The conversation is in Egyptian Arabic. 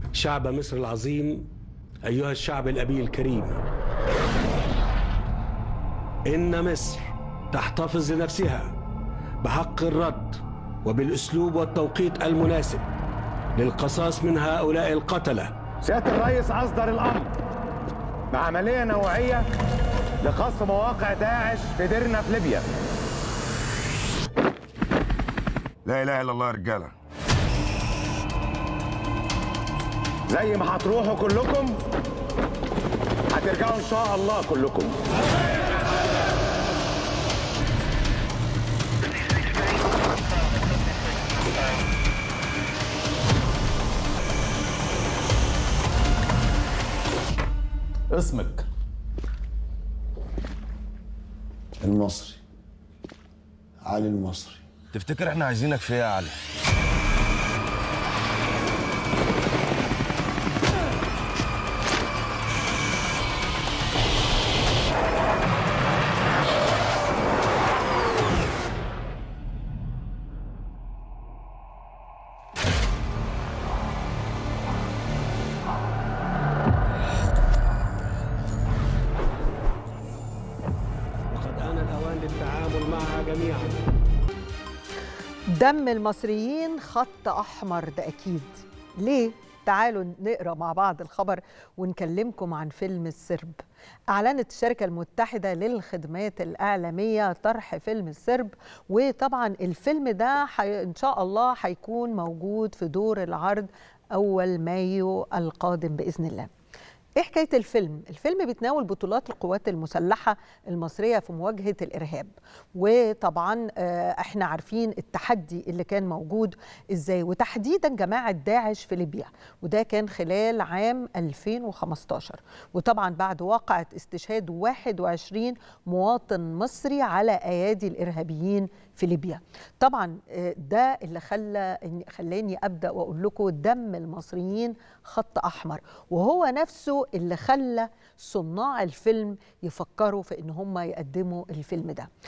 شعب مصر العظيم أيها الشعب الأبي الكريم إن مصر تحتفظ لنفسها بحق الرد وبالأسلوب والتوقيت المناسب للقصاص من هؤلاء القتلة سيادة الرئيس أصدر الأمر بعملية نوعية لقصف مواقع داعش في ديرنا في ليبيا لا اله الا الله يا رجاله زي ما هتروحوا كلكم هترجعوا إن شاء الله كلكم اسمك المصري علي المصري تفتكر احنا عايزينك في ايه يا علي وقد آن الأوان للتعامل معها جميعا دم المصريين خط أحمر ده أكيد ليه؟ تعالوا نقرا مع بعض الخبر ونكلمكم عن فيلم السرب أعلنت الشركة المتحدة للخدمات الإعلامية طرح فيلم السرب وطبعا الفيلم ده حي... إن شاء الله هيكون موجود في دور العرض أول مايو القادم بإذن الله ايه حكايه الفيلم؟ الفيلم بيتناول بطولات القوات المسلحه المصريه في مواجهه الارهاب وطبعا آه، احنا عارفين التحدي اللي كان موجود ازاي وتحديدا جماعه داعش في ليبيا وده كان خلال عام 2015 وطبعا بعد واقعه استشهاد 21 مواطن مصري على ايادي الارهابيين في ليبيا طبعا آه، ده اللي خلى خلاني ابدا واقول لكم دم المصريين خط احمر وهو نفسه اللي خلى صناع الفيلم يفكروا في ان هم يقدموا الفيلم ده